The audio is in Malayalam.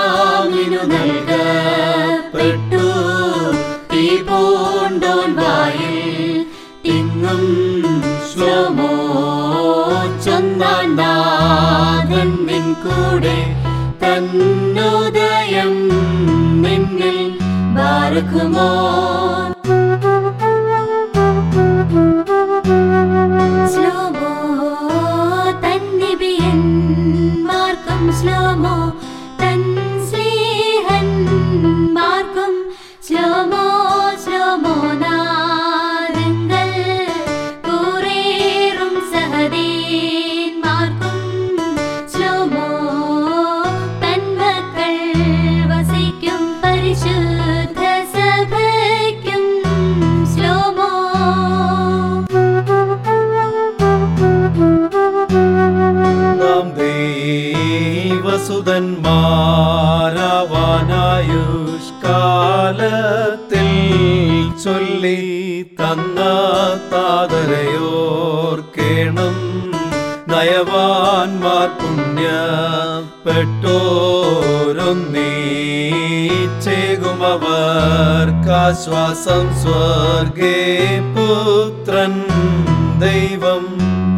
ആദാമിനു നൽകപ്പെട്ടു തീ പൂണ്ടോൻ വായിൽ തിങ്ങും ശ്ലോമോ ചൊന്നാൻ നാഥൻ നിൻ കൂടെ തന്നുദയം നിന്നിൽ ബാർക്കുമോ സ്ലോമോ തന്നിബിയന്മാർക്കും സ്ലോമോ തൻ സ്നേഹന്മാർക്കും സ്ലോമോ സ്ലോമോ നാരങ്ങൾ കൂറേറും സഹദേന്മാർക്കും സ്ലോമോ തന്മക്കൾ വസിക്കും പരിശുദ്ധ സഭയ്ക്കും സ്ലോമോ നാം ദൈവസുതന്മാരാവാനായുഷ്കാലത്തിൽ ചൊല്ലി തന്ന താതരയോർക്കേണം നയവാൻമാർ പുണ്യപ്പെട്ടോരൊന്നീച്ചേകുമവർക്കാശ്വാസം സ്വർഗേ പുത്രൻ ദൈവം